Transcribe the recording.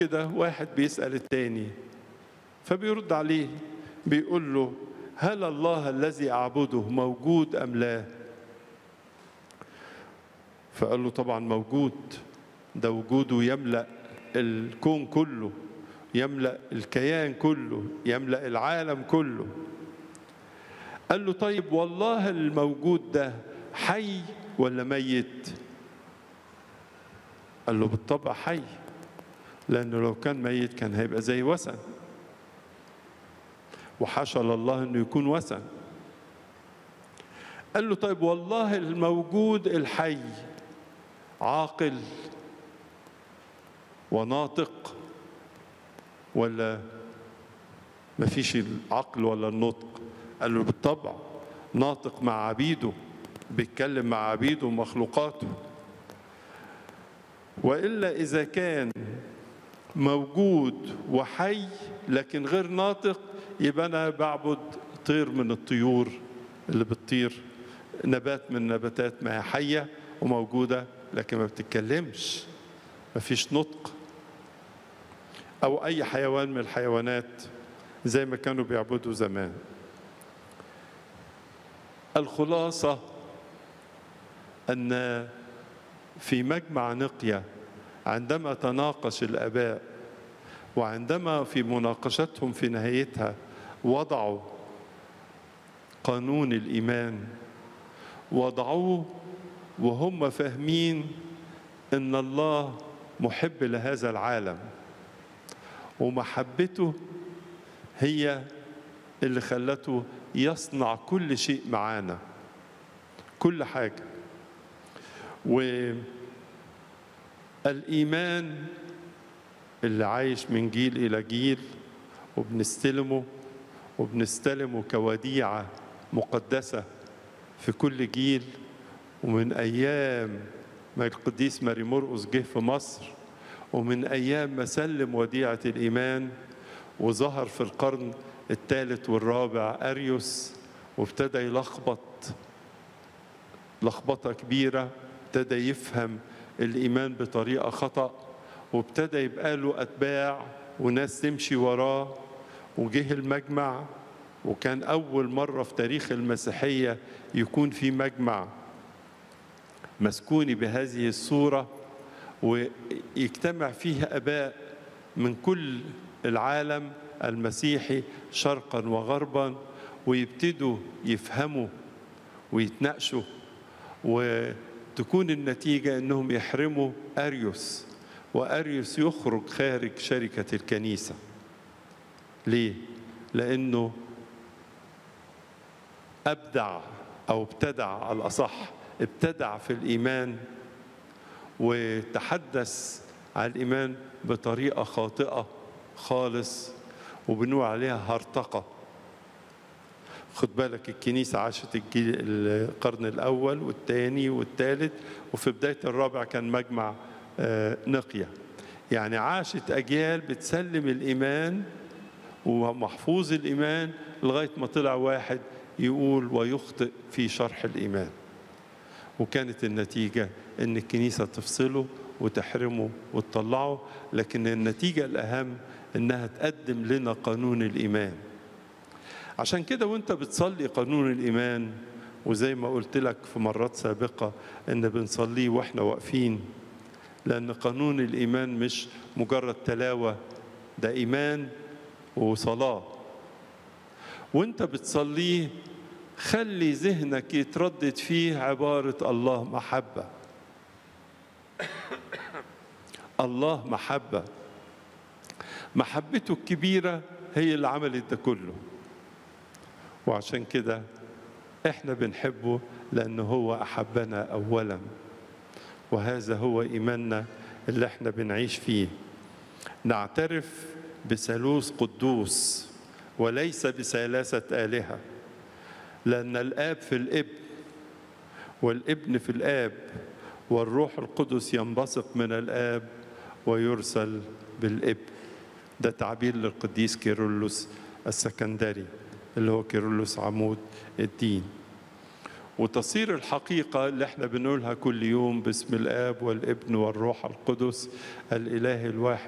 كده واحد بيسأل التاني فبيرد عليه بيقول له هل الله الذي أعبده موجود أم لا فقال له طبعا موجود ده وجوده يملأ الكون كله يملأ الكيان كله يملأ العالم كله قال له طيب والله الموجود ده حي ولا ميت قال له بالطبع حي لأنه لو كان ميت كان هيبقى زي وثن وحاشا لله انه يكون وثن قال له طيب والله الموجود الحي عاقل وناطق ولا ما فيش العقل ولا النطق قال له بالطبع ناطق مع عبيده بيتكلم مع عبيده ومخلوقاته والا اذا كان موجود وحي لكن غير ناطق يبقى انا بعبد طير من الطيور اللي بتطير نبات من نباتات ما هي حيه وموجوده لكن ما بتتكلمش ما فيش نطق او اي حيوان من الحيوانات زي ما كانوا بيعبدوا زمان الخلاصه ان في مجمع نقيه عندما تناقش الاباء وعندما في مناقشتهم في نهايتها وضعوا قانون الايمان وضعوه وهم فاهمين ان الله محب لهذا العالم ومحبته هي اللي خلته يصنع كل شيء معانا كل حاجه والايمان اللي عايش من جيل الى جيل وبنستلمه وبنستلمه كوديعه مقدسه في كل جيل ومن ايام ما القديس ماري مرقس جه في مصر ومن ايام ما سلم وديعه الايمان وظهر في القرن الثالث والرابع اريوس وابتدى يلخبط لخبطه كبيره ابتدى يفهم الايمان بطريقه خطأ وابتدى يبقى له أتباع وناس تمشي وراه وجه المجمع وكان أول مرة في تاريخ المسيحية يكون في مجمع مسكوني بهذه الصورة ويجتمع فيه أباء من كل العالم المسيحي شرقا وغربا ويبتدوا يفهموا ويتناقشوا وتكون النتيجة أنهم يحرموا أريوس وأريوس يخرج خارج شركة الكنيسة ليه؟ لأنه أبدع أو ابتدع على الأصح ابتدع في الإيمان وتحدث عن الإيمان بطريقة خاطئة خالص وبنقول عليها هرطقة خد بالك الكنيسة عاشت الجيل القرن الأول والثاني والثالث وفي بداية الرابع كان مجمع نقية يعني عاشت أجيال بتسلم الإيمان ومحفوظ الإيمان لغاية ما طلع واحد يقول ويخطئ في شرح الإيمان وكانت النتيجة إن الكنيسة تفصله وتحرمه وتطلعه لكن النتيجة الأهم إنها تقدم لنا قانون الإيمان عشان كده وانت بتصلي قانون الإيمان وزي ما قلت لك في مرات سابقة إن بنصليه وإحنا واقفين لأن قانون الإيمان مش مجرد تلاوة ده إيمان وصلاة وانت بتصليه خلي ذهنك يتردد فيه عبارة الله محبة الله محبة محبته الكبيرة هي اللي عملت ده كله وعشان كده احنا بنحبه لأنه هو أحبنا أولاً وهذا هو ايماننا اللي احنا بنعيش فيه نعترف بثالوث قدوس وليس بثلاثه الهه لان الاب في الابن والابن في الاب والروح القدس ينبثق من الاب ويرسل بالابن ده تعبير للقديس كيرلس السكندري اللي هو كيرلس عمود الدين وتصير الحقيقة اللي احنا بنقولها كل يوم باسم الآب والابن والروح القدس الإله الواحد